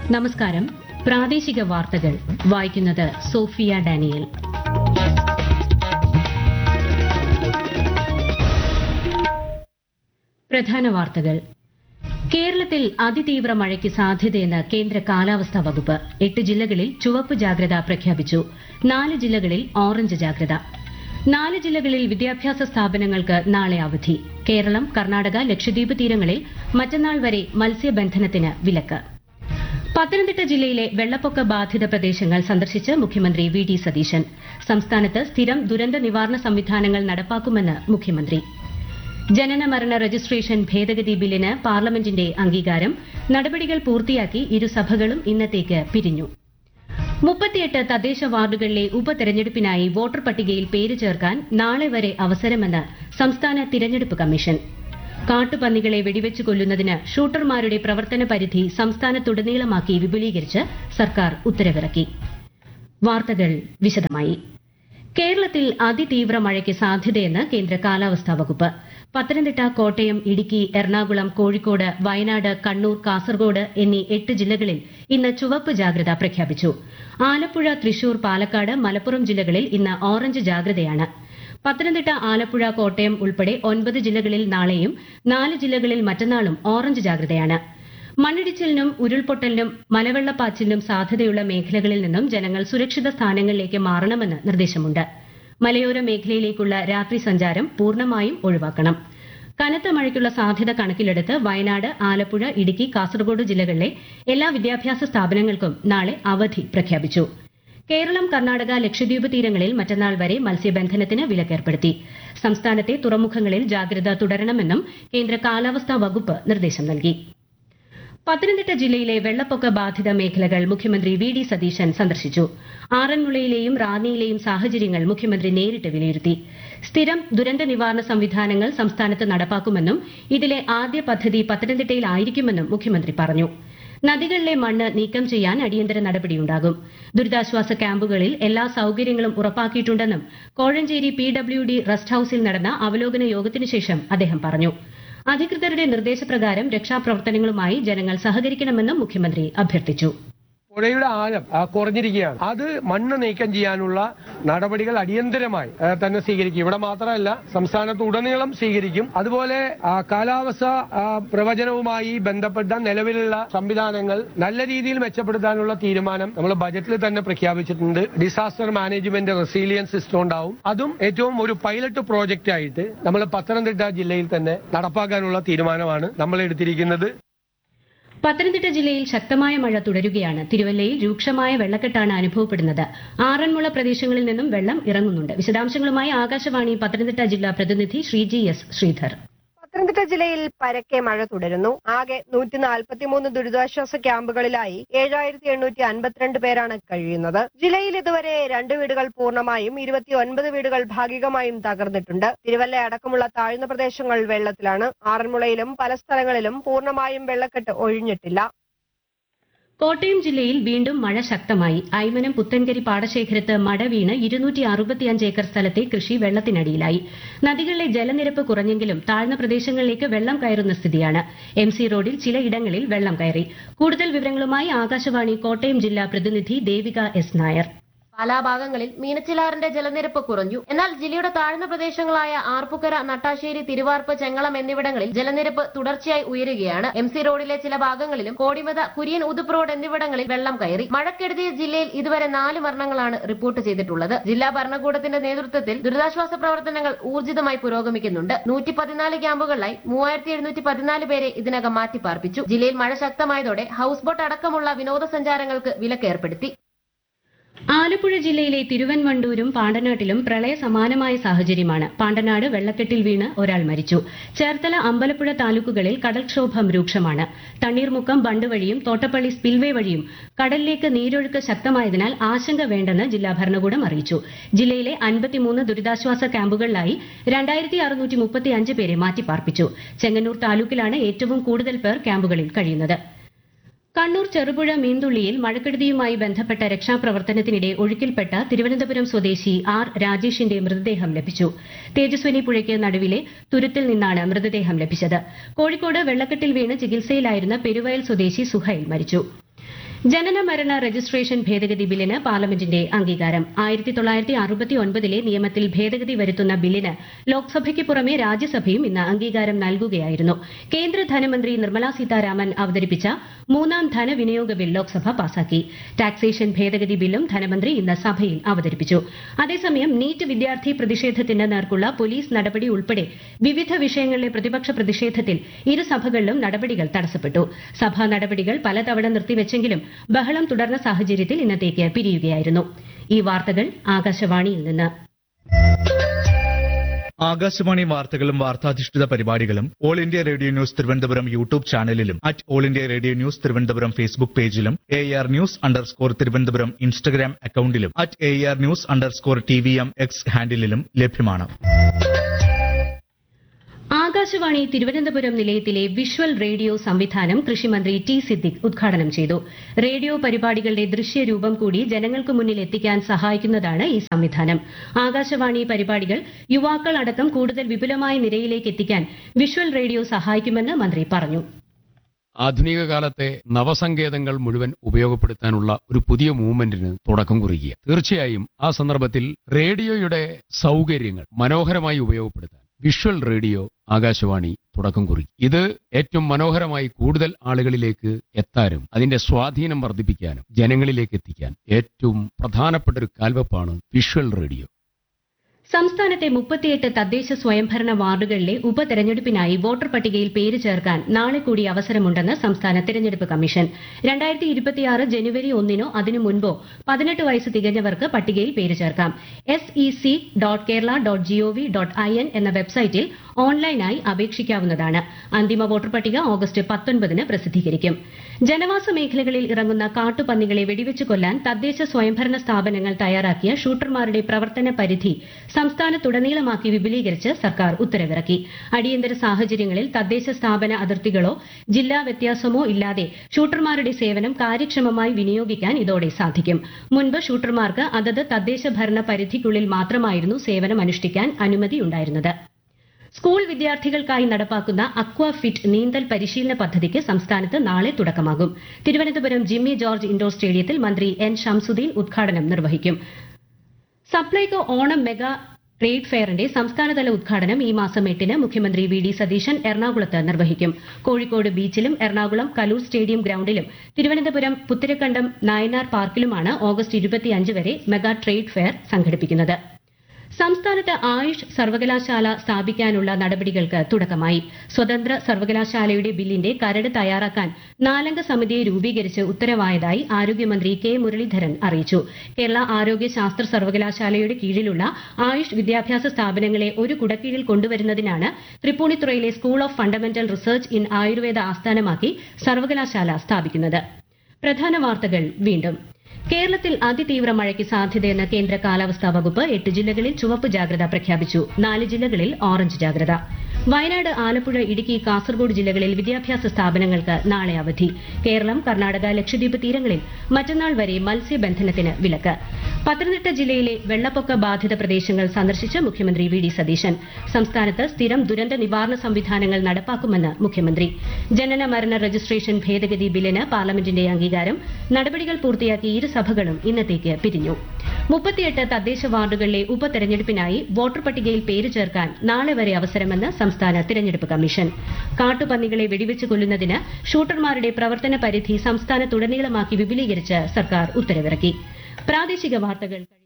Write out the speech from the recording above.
നമസ്കാരം പ്രാദേശിക വാർത്തകൾ വായിക്കുന്നത് സോഫിയ ഡാനിയൽ പ്രധാന വാർത്തകൾ കേരളത്തിൽ അതിതീവ്ര മഴയ്ക്ക് സാധ്യതയെന്ന് കേന്ദ്ര കാലാവസ്ഥാ വകുപ്പ് എട്ട് ജില്ലകളിൽ ചുവപ്പ് ജാഗ്രത പ്രഖ്യാപിച്ചു നാല് ജില്ലകളിൽ ഓറഞ്ച് ജാഗ്രത നാല് ജില്ലകളിൽ വിദ്യാഭ്യാസ സ്ഥാപനങ്ങൾക്ക് നാളെ അവധി കേരളം കർണാടക ലക്ഷദ്വീപ് തീരങ്ങളിൽ മറ്റന്നാൾ വരെ മത്സ്യബന്ധനത്തിന് വിലക്ക് പത്തനംതിട്ട ജില്ലയിലെ വെള്ളപ്പൊക്ക ബാധിത പ്രദേശങ്ങൾ സന്ദർശിച്ച് മുഖ്യമന്ത്രി വി ഡി സതീശൻ സംസ്ഥാനത്ത് സ്ഥിരം ദുരന്ത നിവാരണ സംവിധാനങ്ങൾ നടപ്പാക്കുമെന്ന് മുഖ്യമന്ത്രി ജനന മരണ രജിസ്ട്രേഷൻ ഭേദഗതി ബില്ലിന് പാർലമെന്റിന്റെ അംഗീകാരം നടപടികൾ പൂർത്തിയാക്കി ഇരുസഭകളും ഇന്നത്തേക്ക് പിരിഞ്ഞു മുപ്പത്തിയെട്ട് തദ്ദേശ വാർഡുകളിലെ ഉപതെരഞ്ഞെടുപ്പിനായി വോട്ടർ പട്ടികയിൽ പേര് ചേർക്കാൻ നാളെ വരെ അവസരമെന്ന് സംസ്ഥാന തിരഞ്ഞെടുപ്പ് കമ്മീഷൻ കാട്ടുപന്നികളെ വെടിവെച്ച് കൊല്ലുന്നതിന് ഷൂട്ടർമാരുടെ പ്രവർത്തന പരിധി സംസ്ഥാനത്തുടനീളമാക്കി വിപുലീകരിച്ച് സർക്കാർ ഉത്തരവിറക്കി വാർത്തകൾ വിശദമായി കേരളത്തിൽ അതിതീവ്ര മഴയ്ക്ക് സാധ്യതയെന്ന് കേന്ദ്ര കാലാവസ്ഥാ വകുപ്പ് പത്തനംതിട്ട കോട്ടയം ഇടുക്കി എറണാകുളം കോഴിക്കോട് വയനാട് കണ്ണൂർ കാസർഗോഡ് എന്നീ എട്ട് ജില്ലകളിൽ ഇന്ന് ചുവപ്പ് ജാഗ്രത പ്രഖ്യാപിച്ചു ആലപ്പുഴ തൃശൂർ പാലക്കാട് മലപ്പുറം ജില്ലകളിൽ ഇന്ന് ഓറഞ്ച് ജാഗ്രതയാണ് പത്തനംതിട്ട ആലപ്പുഴ കോട്ടയം ഉൾപ്പെടെ ഒൻപത് ജില്ലകളിൽ നാളെയും നാല് ജില്ലകളിൽ മറ്റന്നാളും ഓറഞ്ച് ജാഗ്രതയാണ് മണ്ണിടിച്ചിലിനും ഉരുൾപൊട്ടലിനും മലവെള്ളപ്പാച്ചിലിനും സാധ്യതയുള്ള മേഖലകളിൽ നിന്നും ജനങ്ങൾ സുരക്ഷിത സ്ഥാനങ്ങളിലേക്ക് മാറണമെന്ന് നിർദ്ദേശമുണ്ട് മലയോര മേഖലയിലേക്കുള്ള രാത്രി സഞ്ചാരം പൂർണ്ണമായും ഒഴിവാക്കണം കനത്ത മഴയ്ക്കുള്ള സാധ്യത കണക്കിലെടുത്ത് വയനാട് ആലപ്പുഴ ഇടുക്കി കാസർഗോഡ് ജില്ലകളിലെ എല്ലാ വിദ്യാഭ്യാസ സ്ഥാപനങ്ങൾക്കും നാളെ അവധി പ്രഖ്യാപിച്ചു കേരളം കർണാടക ലക്ഷദ്വീപ് തീരങ്ങളിൽ മറ്റന്നാൾ വരെ മത്സ്യബന്ധനത്തിന് വിലക്കേർപ്പെടുത്തി സംസ്ഥാനത്തെ തുറമുഖങ്ങളിൽ ജാഗ്രത തുടരണമെന്നും കേന്ദ്ര കാലാവസ്ഥാ വകുപ്പ് നിർദ്ദേശം നൽകി പത്തനംതിട്ട ജില്ലയിലെ വെള്ളപ്പൊക്ക ബാധിത മേഖലകൾ മുഖ്യമന്ത്രി വി ഡി സതീശൻ സന്ദർശിച്ചു ആറന്മുളയിലെയും റാന്നിയിലെയും സാഹചര്യങ്ങൾ മുഖ്യമന്ത്രി നേരിട്ട് വിലയിരുത്തി സ്ഥിരം ദുരന്ത നിവാരണ സംവിധാനങ്ങൾ സംസ്ഥാനത്ത് നടപ്പാക്കുമെന്നും ഇതിലെ ആദ്യ പദ്ധതി പത്തനംതിട്ടയിലായിരിക്കുമെന്നും മുഖ്യമന്ത്രി പറഞ്ഞു നദികളിലെ മണ്ണ് നീക്കം ചെയ്യാൻ അടിയന്തര നടപടിയുണ്ടാകും ദുരിതാശ്വാസ ക്യാമ്പുകളിൽ എല്ലാ സൌകര്യങ്ങളും ഉറപ്പാക്കിയിട്ടുണ്ടെന്നും Kozhencherry P W D rest ഹൌസിൽ നടന്ന അവലോകന യോഗത്തിനു ശേഷം അദ്ദേഹം പറഞ്ഞു അധികൃതരുടെ നിർദ്ദേശപ്രകാരം രക്ഷാപ്രവർത്തനങ്ങളുമായി ജനങ്ങൾ സഹകരിക്കണമെന്നും മുഖ്യമന്ത്രി അഭ്യർത്ഥിച്ചു പുഴയുടെ ആഴം ആ, കുറഞ്ഞിരിക്കുകയാണ് അത് മണ്ണ് നീക്കം ചെയ്യാനുള്ള നടപടികൾ അടിയന്തരമായി ആ, തന്നെ സ്വീകരിക്കും ഇവിടെ മാത്രമല്ല സംസ്ഥാനത്ത് ഉടനീളം സ്വീകരിക്കും അതുപോലെ ആ, കാലാവസ്ഥ ആ, പ്രവചനവുമായി ബന്ധപ്പെട്ട നിലവിലുള്ള സംവിധാനങ്ങൾ നല്ല രീതിയിൽ മെച്ചപ്പെടുത്താനുള്ള തീരുമാനം നമ്മൾ ബജറ്റിൽ തന്നെ പ്രഖ്യാപിച്ചിട്ടുണ്ട് ഡിസാസ്റ്റർ മാനേജ്മെന്റ് റെസീലിയൻസ് സിസ്റ്റം ഉണ്ടാവും അതും ഏറ്റവും ഒരു പൈലറ്റ് പ്രോജക്റ്റ് ആയിട്ട് നമ്മൾ പത്തനംതിട്ട ജില്ലയിൽ തന്നെ നടപ്പാക്കാനുള്ള തീരുമാനമാണ് നമ്മൾ എടുത്തിരിക്കുന്നത് പത്തനംതിട്ട ജില്ലയിൽ ശക്തമായ മഴ തുടരുകയാണ് തിരുവല്ലയിൽ രൂക്ഷമായ വെള്ളക്കെട്ടാണ് അനുഭവപ്പെടുന്നത് ആറന്മുള പ്രദേശങ്ങളിൽ നിന്നും വെള്ളം ഇറങ്ങുന്നുണ്ട് വിശദാംശങ്ങളുമായി ആകാശവാണി പത്തനംതിട്ട ജില്ലാ പ്രതിനിധി ശ്രീജി എസ് ശ്രീധർ പത്തനംതിട്ട ജില്ലയിൽ പരക്കെ മഴ തുടരുന്നു ആകെ നൂറ്റി നാൽപ്പത്തിമൂന്ന് ദുരിതാശ്വാസ ക്യാമ്പുകളിലായി ഏഴായിരത്തി എണ്ണൂറ്റി അൻപത്തിരണ്ട് പേരാണ് കഴിയുന്നത് ജില്ലയിൽ ഇതുവരെ രണ്ട് വീടുകൾ പൂർണ്ണമായും ഇരുപത്തിയൊൻപത് വീടുകൾ ഭാഗികമായും തകർന്നിട്ടുണ്ട് തിരുവല്ല അടക്കമുള്ള താഴ്ന്ന പ്രദേശങ്ങൾ വെള്ളത്തിലാണ് ആറന്മുളയിലും പല സ്ഥലങ്ങളിലും പൂർണ്ണമായും വെള്ളക്കെട്ട് ഒഴിഞ്ഞിട്ടില്ല കോട്ടയം ജില്ലയിൽ വീണ്ടും മഴ ശക്തമായി ഐമനം പുത്തൻകരി പാടശേഖരത്ത് മട വീണ് ഇരുന്നൂറ്റി അറുപത്തിയഞ്ച് ഏക്കർ സ്ഥലത്തെ കൃഷി വെള്ളത്തിനടിയിലായി നദികളിലെ ജലനിരപ്പ് കുറഞ്ഞെങ്കിലും താഴ്ന്ന പ്രദേശങ്ങളിലേക്ക് വെള്ളം കയറുന്ന സ്ഥിതിയാണ് എം സി റോഡിൽ ചിലയിടങ്ങളിൽ വെള്ളം കയറി കൂടുതൽ വിവരങ്ങളുമായി ആകാശവാണി കോട്ടയം ജില്ലാ പ്രതിനിധി ദേവിക എസ് നായർ പാലാ ഭാഗങ്ങളിൽ മീനച്ചിലാറിന്റെ ജലനിരപ്പ് കുറഞ്ഞു എന്നാൽ ജില്ലയുടെ താഴ്ന്ന പ്രദേശങ്ങളായ ആർപ്പുക്കര നട്ടാശ്ശേരി തിരുവാർപ്പ് ചെങ്ങളം എന്നിവിടങ്ങളിൽ ജലനിരപ്പ് തുടർച്ചയായി ഉയരുകയാണ് എം സി റോഡിലെ ചില ഭാഗങ്ങളിലും കോടിമത കുര്യൻ ഉതുപ്പ് റോഡ് എന്നിവിടങ്ങളിൽ വെള്ളം കയറി മഴക്കെടുതിയ ജില്ലയിൽ ഇതുവരെ നാല് മരണങ്ങളാണ് റിപ്പോർട്ട് ചെയ്തിട്ടുള്ളത് ജില്ലാ ഭരണകൂടത്തിന്റെ നേതൃത്വത്തിൽ ദുരിതാശ്വാസ പ്രവർത്തനങ്ങൾ ഊർജിതമായി പുരോഗമിക്കുന്നുണ്ട് നൂറ്റി പതിനാല് ക്യാമ്പുകളിലായി മൂവായിരത്തി എഴുന്നൂറ്റി പതിനാല് പേരെ ഇതിനകം മാറ്റിപ്പാർപ്പിച്ചു ജില്ലയിൽ മഴ ശക്തമായതോടെ ഹൌസ് ബോട്ട് അടക്കമുള്ള വിനോദസഞ്ചാരങ്ങൾക്ക് വിലക്കേർപ്പെടുത്തി ആലപ്പുഴ ജില്ലയിലെ തിരുവൻവണ്ടൂരും പാണ്ടനാട്ടിലും പ്രളയ സമാനമായ സാഹചര്യമാണ് പാണ്ടനാട് വെള്ളക്കെട്ടിൽ വീണ് ഒരാൾ മരിച്ചു ചേർത്തല അമ്പലപ്പുഴ താലൂക്കുകളിൽ കടൽക്ഷോഭം രൂക്ഷമാണ് തണ്ണീർമുക്കം ബണ്ട് വഴിയും തോട്ടപ്പള്ളി സ്പിൽവേ വഴിയും കടലിലേക്ക് നീരൊഴുക്ക് ശക്തമായതിനാൽ ആശങ്ക വേണ്ടെന്ന് ജില്ലാ ഭരണകൂടം അറിയിച്ചു ജില്ലയിലെ അൻപത്തിമൂന്ന് ദുരിതാശ്വാസ ക്യാമ്പുകളിലായി രണ്ടായിരത്തി അറുന്നൂറ്റി മുപ്പത്തിയഞ്ച് പേരെ മാറ്റിപ്പാർപ്പിച്ചു ചെങ്ങന്നൂർ താലൂക്കിലാണ് ഏറ്റവും കൂടുതൽ പേർ ക്യാമ്പുകളിൽ കഴിയുന്നത് കണ്ണൂർ ചെറുപുഴ മീന്തുള്ളിയിൽ മഴക്കെടുതിയുമായി ബന്ധപ്പെട്ട രക്ഷാപ്രവർത്തനത്തിനിടെ ഒഴുക്കിൽപ്പെട്ട തിരുവനന്തപുരം സ്വദേശി ആർ രാജേഷിന്റെ മൃതദേഹം ലഭിച്ചു തേജസ്വിനി പുഴയ്ക്ക് നടുവിലെ തുരുത്തിൽ നിന്നാണ് മൃതദേഹം ലഭിച്ചത് കോഴിക്കോട് വെള്ളക്കെട്ടിൽ വീണ് ചികിത്സയിലായിരുന്ന പെരുവയൽ സ്വദേശി സുഹൈൽ മരിച്ചു ജനന മരണ രജിസ്ട്രേഷൻ ഭേദഗതി ബില്ലിന് പാർലമെന്റിന്റെ അംഗീകാരം ആയിരത്തി തൊള്ളായിരത്തി അറുപത്തി ഒൻപതിലെ നിയമത്തിൽ ഭേദഗതി വരുത്തുന്ന ബില്ലിന് ലോക്സഭയ്ക്ക് പുറമെ രാജ്യസഭയും ഇന്ന് അംഗീകാരം നൽകുകയായിരുന്നു കേന്ദ്ര ധനമന്ത്രി നിർമ്മലാ സീതാരാമൻ അവതരിപ്പിച്ച മൂന്നാം ധനവിനിയോഗ ബിൽ ലോക്സഭ പാസാക്കി ടാക്സേഷൻ ഭേദഗതി ബില്ലും ധനമന്ത്രി ഇന്ന് സഭയിൽ അവതരിപ്പിച്ചു അതേസമയം നീറ്റ് വിദ്യാർത്ഥി പ്രതിഷേധത്തിന് നേർക്കുള്ള പോലീസ് നടപടി ഉൾപ്പെടെ വിവിധ വിഷയങ്ങളിലെ പ്രതിപക്ഷ പ്രതിഷേധത്തിൽ ഇരുസഭകളിലും നടപടികൾ തടസ്സപ്പെട്ടു സഭാ നടപടികൾ പലതവണ നിർത്തിവെച്ചെങ്കിലും ബഹളം തുടർന്ന സാഹചര്യത്തിൽ ഇന്നത്തേക്ക് പിരിയുകയായിരുന്നു ഈ വാർത്തകൾ ആകാശവാണിയിൽ നിന്ന് ആകാശവാണി വാർത്തകളും വാർത്താധിഷ്ഠിത പരിപാടികളും all India radio news Thiruvananthapuram YouTube ചാനലിലും at all India radio news Thiruvananthapuram Facebook പേജിലും A R news underscore Thiruvananthapuram Instagram അക്കൌണ്ടിലും at A R news underscore T V M X ഹാൻഡിലും ലഭ്യമാണ് ആകാശവാണി തിരുവനന്തപുരം നിലയത്തിലെ വിഷ്വൽ റേഡിയോ സംവിധാനം കൃഷിമന്ത്രി ടി സിദ്ദിഖ് ഉദ്ഘാടനം ചെയ്തു റേഡിയോ പരിപാടികളുടെ ദൃശ്യരൂപം കൂടി ജനങ്ങൾക്ക് മുന്നിൽ എത്തിക്കാൻ സഹായിക്കുന്നതാണ് ഈ സംവിധാനം ആകാശവാണി പരിപാടികൾ യുവാക്കൾ അടക്കം കൂടുതൽ വിപുലമായ നിരയിലേക്ക് എത്തിക്കാൻ വിഷ്വൽ റേഡിയോ സഹായിക്കുമെന്ന് മന്ത്രി പറഞ്ഞു ആധുനിക കാലത്തെ നവസങ്കേതങ്ങൾ മുഴുവൻ ഉപയോഗപ്പെടുത്താനുള്ള ഒരു പുതിയ മൂവ്മെന്റിന് തുടക്കം കുറിക്കുക തീർച്ചയായും ആ സന്ദർഭത്തിൽ റേഡിയോയുടെ സൗകര്യങ്ങൾ മനോഹരമായി ഉപയോഗപ്പെടുത്താൻ വിഷ്വൽ റേഡിയോ ആകാശവാണി തുടക്കം കുറിക്കും ഇത് ഏറ്റവും മനോഹരമായി കൂടുതൽ ആളുകളിലേക്ക് എത്താനും അതിന്റെ സ്വാധീനം വർദ്ധിപ്പിക്കാനും ജനങ്ങളിലേക്ക് എത്തിക്കാൻ ഏറ്റവും പ്രധാനപ്പെട്ട ഒരു കാൽവെപ്പാണ് വിഷ്വൽ റേഡിയോ സംസ്ഥാനത്തെ മുപ്പത്തിയെട്ട് തദ്ദേശ സ്വയംഭരണ വാർഡുകളിലെ ഉപതെരഞ്ഞെടുപ്പിനായി വോട്ടർ പട്ടികയിൽ പേര് ചേർക്കാൻ നാളെ കൂടി അവസരമുണ്ടെന്ന് സംസ്ഥാന തെരഞ്ഞെടുപ്പ് കമ്മീഷൻ രണ്ടായിരത്തി ഇരുപത്തിയാറ് ജനുവരി ഒന്നിനോ അതിനു മുൻപോ പതിനെട്ട് വയസ്സ് തികഞ്ഞവർക്ക് പട്ടികയിൽ പേര് ചേർക്കാം S E C dot Kerala dot GOV dot I N എന്ന വെബ്സൈറ്റിൽ ഓൺലൈനായി അപേക്ഷിക്കാവുന്നതാണ് അന്തിമ വോട്ടർ പട്ടിക ഓഗസ്റ്റ് പത്തൊൻപതിന് പ്രസിദ്ധീകരിക്കും ജനവാസ മേഖലകളിൽ ഇറങ്ങുന്ന കാട്ടുപന്നികളെ വെടിവെച്ച് കൊല്ലാൻ തദ്ദേശ സ്വയംഭരണ സ്ഥാപനങ്ങൾ തയ്യാറാക്കിയ ഷൂട്ടർമാരുടെ പ്രവർത്തന പരിധി സംസ്ഥാനത്തുടനീളമാക്കി വിപുലീകരിച്ച് സർക്കാർ ഉത്തരവിറക്കി അടിയന്തര സാഹചര്യങ്ങളിൽ തദ്ദേശ സ്ഥാപന അതിർത്തികളോ ജില്ലാ വ്യത്യാസമോ ഇല്ലാതെ ഷൂട്ടർമാരുടെ സേവനം കാര്യക്ഷമമായി വിനിയോഗിക്കാൻ ഇതോടെ സാധിക്കും മുൻപ് ഷൂട്ടർമാർക്ക് അതത് തദ്ദേശ ഭരണ പരിധിക്കുള്ളിൽ മാത്രമായിരുന്നു സേവനം അനുഷ്ഠിക്കാൻ അനുമതിയുണ്ടായിരുന്നത് സ്കൂൾ വിദ്യാർത്ഥികൾക്കായി നടപ്പാക്കുന്ന അക്വ ഫിറ്റ് നീന്തൽ പരിശീലന പദ്ധതിക്ക് സംസ്ഥാനത്ത് നാളെ തുടക്കമാകും തിരുവനന്തപുരം ജിമ്മി ജോർജ് ഇൻഡോർ സ്റ്റേഡിയത്തിൽ മന്ത്രി എൻ ഷംസുദ്ദീൻ ഉദ്ഘാടനം നിർവഹിക്കും സപ്ലൈകോ ഓണം മെഗാ ട്രേഡ് ഫെയറിന്റെ സംസ്ഥാനതല ഉദ്ഘാടനം ഈ മാസം എട്ടിന് മുഖ്യമന്ത്രി വി ഡി സതീശൻ എറണാകുളത്ത് നിർവഹിക്കും കോഴിക്കോട് ബീച്ചിലും എറണാകുളം കലൂർ സ്റ്റേഡിയം ഗ്രൌണ്ടിലും തിരുവനന്തപുരം പുത്തിരക്കണ്ടം നായനാർ പാർക്കിലുമാണ് ഓഗസ്റ്റ് ഇരുപത്തിയഞ്ച് വരെ മെഗാ ട്രേഡ് ഫെയർ സംഘടിപ്പിക്കുന്നത് സംസ്ഥാനത്ത് ആയുഷ് സർവകലാശാല സ്ഥാപിക്കാനുള്ള നടപടികൾക്ക് തുടക്കമായി സ്വതന്ത്ര സർവകലാശാലയുടെ ബില്ലിന്റെ കരട് തയ്യാറാക്കാൻ നാലംഗ സമിതിയെ രൂപീകരിച്ച് ഉത്തരവായതായി ആരോഗ്യമന്ത്രി കെ മുരളീധരൻ അറിയിച്ചു കേരള ആരോഗ്യ ശാസ്ത്ര സർവകലാശാലയുടെ കീഴിലുള്ള ആയുഷ് വിദ്യാഭ്യാസ സ്ഥാപനങ്ങളെ ഒരു കുടക്കീഴിൽ കൊണ്ടുവരുന്നതിനാണ് തൃപ്പൂണിത്തുറയിലെ school of fundamental research in Ayurveda ആസ്ഥാനമാക്കി സർവകലാശാല സ്ഥാപിക്കുന്നത് പ്രധാന വാർത്തകൾ വീണ്ടും കേരളത്തിൽ അതിതീവ്ര മഴയ്ക്ക് സാധ്യതയെന്ന് കേന്ദ്ര കാലാവസ്ഥാ വകുപ്പ് എട്ട് ജില്ലകളിൽ ചുവപ്പ് ജാഗ്രത പ്രഖ്യാപിച്ചു നാല് ജില്ലകളിൽ ഓറഞ്ച് ജാഗ്രത വയനാട് ആലപ്പുഴ ഇടുക്കി കാസർഗോഡ് ജില്ലകളിൽ വിദ്യാഭ്യാസ സ്ഥാപനങ്ങൾക്ക് നാളെ അവധി കേരളം കർണാടക ലക്ഷദ്വീപ് തീരങ്ങളിൽ മറ്റന്നാൾ വരെ മത്സ്യബന്ധനത്തിന് വിലക്ക് പത്തനംതിട്ട ജില്ലയിലെ വെള്ളപ്പൊക്ക ബാധിത പ്രദേശങ്ങൾ സന്ദർശിച്ച മുഖ്യമന്ത്രി വി ഡി സതീശൻ സംസ്ഥാനത്ത് സ്ഥിരം ദുരന്ത നിവാരണ സംവിധാനങ്ങൾ നടപ്പാക്കുമെന്ന് മുഖ്യമന്ത്രി ജനന മരണ രജിസ്ട്രേഷൻ ഭേദഗതി ബില്ലിന് പാർലമെന്റിന്റെ അംഗീകാരം നടപടികൾ പൂർത്തിയാക്കി ഇരു സഭകളും ഇന്നത്തേക്ക് പിരിഞ്ഞു മുപ്പത്തിയെട്ട് തദ്ദേശ വാർഡുകളിലെ ഉപതെരഞ്ഞെടുപ്പിനായി വോട്ടർ പട്ടികയിൽ പേര് ചേർക്കാൻ നാളെ വരെ അവസരമെന്ന് സംസ്ഥാന തിരഞ്ഞെടുപ്പ് കമ്മീഷൻ കാട്ടുപന്നികളെ വെടിവെച്ച് കൊല്ലുന്നതിന് ഷൂട്ടർമാരുടെ പ്രവർത്തന പരിധി സംസ്ഥാനത്തുടനീളമാക്കി വിപുലീകരിച്ച് സർക്കാർ ഉത്തരവിറക്കി പ്രാദേശിക വാർത്തകൾ